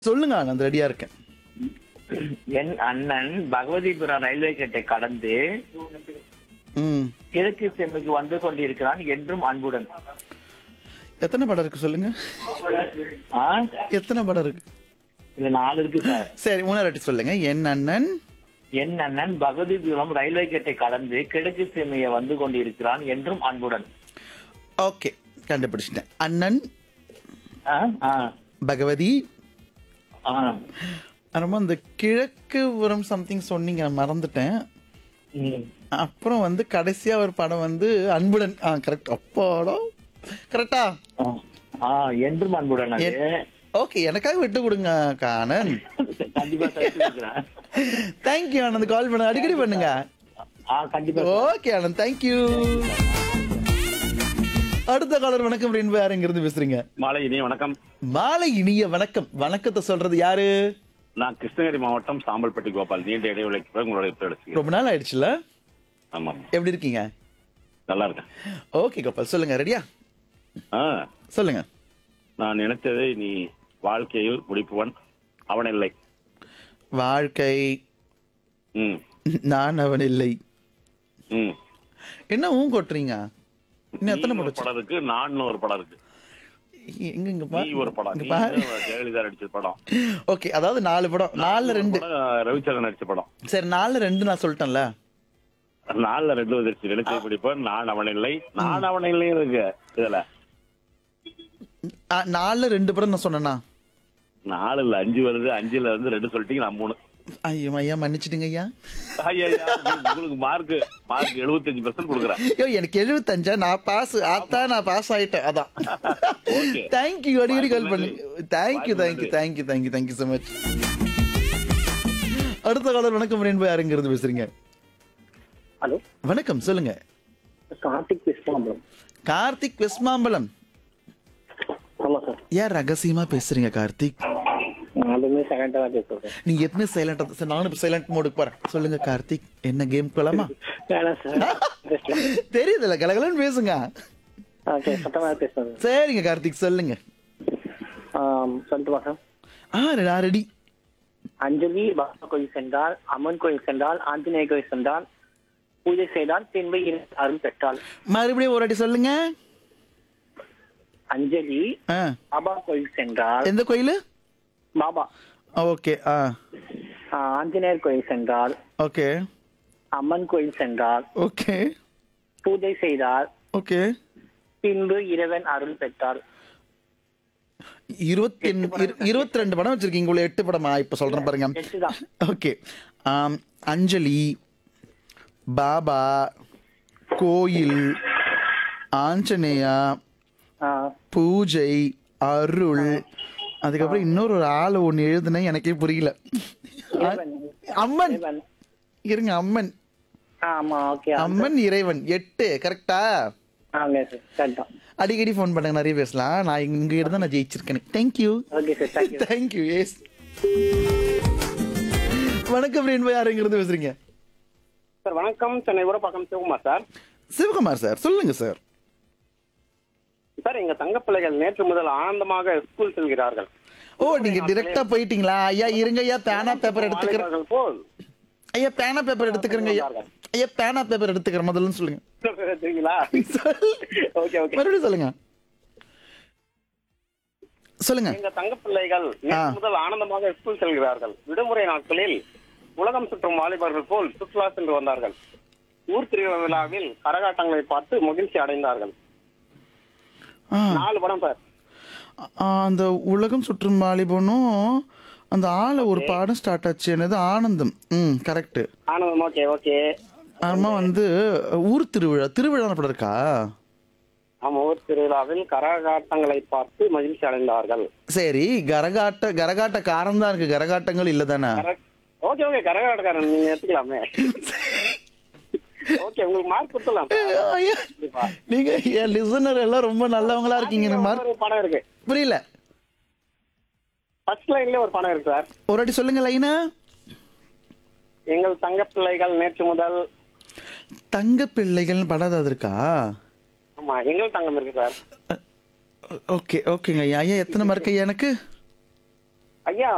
சொல்லுங்க ஆனந்த் ரெடியா இருக்கேன் என் அண்ணன் பகவதிபுரம் ரயில்வே கேட்டை கடந்து ம் கிழக்கு செம்மைக்கு வந்து கொண்டிருக்கிறான் என்றும் அன்புடன் எத்தனை படம் இருக்கு சொல்லுங்க ஆ? எத்தனை படம் இருக்கு இது நாலு இருக்கு சார் சரி மூணாவது வாட்டி சொல்லுங்க என் அண்ணன் என் அண்ணன் பகவதிபுரம் ரயில்வே கேட்டை கடந்து கிழக்கு செம்மையை வந்து கொண்டிருக்கிறான் என்றும் அன்புடன் ஓகே கண்டுபிடிச்சிட்டேன் அண்ணன் ஆ? ஆ. பகவதி ஆ. அப்புறமா இந்த கிழக்கு புறம் சம்திங் சொன்னீங்க நான் மறந்துட்டேன் ம். அப்புறம் வந்து கடைசியா ஒரு படம் வந்து அன்புடன் ஆ கரெக்ட் அப்பாடா கரெக்டா ஆ. ஆ, என்றும் அன்புடன் அது ஓகே எனக்காக விட்டு கொடுங்க கானன் கண்டிப்பா தடுத்துக்கிறேன். தேங்க்யூ ஆனந்த் கால் பண்ண அடிக்கடி பண்ணுங்க ஆ கண்டிப்பா ஓகே ஆனந்த் தேங்க்யூ அடுத்த காலர் வணக்கம் ரெண்டு யார் எங்க இருந்து பேசுறீங்க மாலை இனிய வணக்கம் மாலை இனிய வணக்கம் வணக்கத்தை சொல்றது யாரு நான் கிருஷ்ணகிரி மாவட்டம் சாம்பல்பட்டி கோபால் நீண்ட இடைவெளிக்கு பிறகு உங்களுடைய பேர் ரொம்ப நாள் ஆயிடுச்சுல ஆமா எப்படி இருக்கீங்க நல்லா இருக்கேன் ஓகே கோபால் சொல்லுங்க ரெடியா ஆ சொல்லுங்க நான் நினைத்ததை நீ வாழ்க்கையில் முடிப்பவன் அவனில்லை வாழ்க்கை ம் நான் அவன் இல்லை ம் என்ன ஊன் கொட்டுறீங்க இன்னும் எத்தனை நீன்னு ஒரு படம் படம் இருக்கு நான் ஒரு படம் இருக்கு எங்க இங்க நீ ஒரு படம் இங்க நீ பாரு ஜெயலலிதா நடிச்ச படம் ஓகே அதாவது நாலு படம் நாலுல ரெண்டு படம் ரவிச்சந்திரன் நடிச்ச படம் சரி நாலுல ரெண்டு நான் சொல்லிட்டேன்ல நாலுல ரெண்டு வந்துருச்சு நினைச்சதை பிடிப்பவன் நான் அவனில்லை நான் அவனில்லை இருக்கு இதுல ஆ, நாலுல ரெண்டு படம் நான் சொன்னேனா நாலு இல்ல அஞ்சு வருது அஞ்சுல வந்து ரெண்டு சொல்லிட்டீங்க நான் மூணு ஐயோ ஐயா மன்னிச்சிடுங்க ஐயா ஐயா, ஐயா, உங்களுக்கு மார்க் மார்க் எழுபத்தஞ்சு பெர்சன்ட் கொடுக்குறேன் ஐயோ எனக்கு எழுபத்தஞ்சா நான் பாஸ் ஆத்தா நான் பாஸ் ஆயிட்டேன் அதான் Okay. தேங்க்யூ அடிக்கடி கால் பண்ணி thank you thank you thank you thank you thank you so much அடுத்த காலர் வணக்கம் ரெண்டு யாருங்க இருந்து பேசுறீங்க ஹலோ வணக்கம் சொல்லுங்க கார்த்திக் விஸ்வாம்பலம் கார்த்திக் வெஸ்மாம்பலம் ஆமா சார் ஏன் ரகசியமா பேசுறீங்க கார்த்திக் அதுவுமே செகண்டா தான் பேசுறேன் நீங்க எப்பவுமே சைலண்டா சார் நானும் சைலண்ட் மோடுக்கு போறேன் சொல்லுங்க கார்த்திக் என்ன கேம் போலாமா வேணாம் சார் தெரியுதுல்ல கலகலன்னு பேசுங்க ஓகே சத்தமாக பேசுறேன் சரிங்க கார்த்திக் சொல்லுங்க சொல்லட்டுமா சார் ஆ நான் ரெடி அஞ்சலி பாபா கோயில் சென்றால் அம்மன் கோயில் சென்றால் ஆஞ்சநேய கோயில் சென்றால் பூஜை செய்தால் பின்பு இரு அருள் பெற்றாள் மறுபடியும் ஒரு வாட்டி சொல்லுங்க அஞ்சலி ஆ பாபா கோயில் சென்றால் எந்த கோயில் பாபா ஓகே ஆ ஆ, ஆஞ்சநேயர் கோயில் சென்றால் ஓகே அம்மன் கோயில் சென்றால் ஓகே பூஜை செய்தால் ஓகே பின்பு இறைவன் அருள் பெற்றாள் இருபத்தி இருபத்தி ரெண்டு படம் வச்சிருக்கீங்க உள்ள எட்டு படமா இப்ப சொல்றேன் பாருங்க எட்டு தான் ஓகே ஆம், அஞ்சலி பாபா கோயில் ஆஞ்சநேயா ஆ, பூஜை அருள் அதுக்கப்புறம் இன்னொரு ஒரு ஆள் ஒன்று எழுதுனேன் எனக்கே புரியல இறைவன் அம்மன் இறைவன் இருங்க அம்மன் ஆ, ஆமா ஓகே அம்மன் இறைவன் எட்டு கரெக்டா ஆங்க சார் கரெக்ட் தான் அடிக்கடி ஃபோன் பண்ணுங்க நிறைய பேசலாம் நான் இங்க இருந்தா நான் ஜெயிச்சிருக்கேன் thank you okay sir thank you thank you yes வணக்கம் ரெண்டு யாருங்கிறது பேசுறீங்க சார் வணக்கம் சென்னை ஊரப்பாக்கம் சிவகுமார் சார் சிவகுமார் சார் சொல்லுங்க சார் சார் எங்க தங்க பிள்ளைகள் நேற்று முதல் ஆனந்தமாக ஸ்கூல் செல்கிறார்கள் ஓ நீங்க டிரெக்டா போயிட்டீங்களா ஐயா இருங்க ஐயா பேனா பேப்பர் எடுத்துக்கிறேன் வாலிபர்கள் போல் ஐயா பேனா பேப்பர் எடுத்துக்கிறேங்க ஐயா ஐயா பேனா பேப்பர் எடுத்துக்கிறேன் முதல்ல சொல்லுங்க தெரியுங்களா ஓகே ஓகே மறுபடியும் சொல்லுங்க சொல்லுங்க எங்க தங்க பிள்ளைகள் நேற்று முதல் ஆனந்தமாக ஸ்கூல் செல்கிறார்கள் விடுமுறை நாட்களில் உலகம் சுற்றும் வாலிபர்கள் போல் சுற்றுலா சென்று வந்தார்கள் ஊர் திருவிழாவில் கரகாட்டங்களை பார்த்து மகிழ்ச்சி அடைந்தார்கள் ஆ, நாலு படம் சார் ஆ, அந்த உலகம் சுற்றும் வாலிபனும் அந்த ஆளை ஒரு பாடம் ஸ்டார்ட் ஆச்சு என்னது ஆனந்தம் ம் கரெக்ட் ஆனந்தம் ஓகே ஓகே அம்மா வந்து ஊர் திருவிழா திருவிழா படம் இருக்கா ஆமா ஊர் திருவிழாவில் கரகாட்டங்களை பார்த்து மகிழ்ச்சி அடைந்தார்கள் சரி கரகாட்ட கரகாட்ட காரம் தான் இருக்கு கரகாட்டங்கள் இல்ல தானே ஓகே ஓகே கரகாட்டக்காரன் நீங்க எடுத்துக்கலாமே ஓகே உங்களுக்கு மார்க் கொடுத்துடலாம் சார். ஐயா, நீங்க என் லிசனர் எல்லாம் ரொம்ப நல்லவங்களா இருக்கீங்க எனக்கு மார்க் ஒரு படம் இருக்கு புரியல ஃபர்ஸ்ட் லைன்ல ஒரு படம் இருக்கு சார் ஒரு வாட்டி சொல்லுங்க லைனா எங்கள் தங்க பிள்ளைகள் நேற்று முதல் தங்க பிள்ளைகள் படம் ஏதாவது இருக்கா ஆமா எங்கள் தங்கம் இருக்கு சார் ஓகே ஓகேங்க ஐயா ஐயா எத்தனை மார்க் ஐயா எனக்கு ஐயா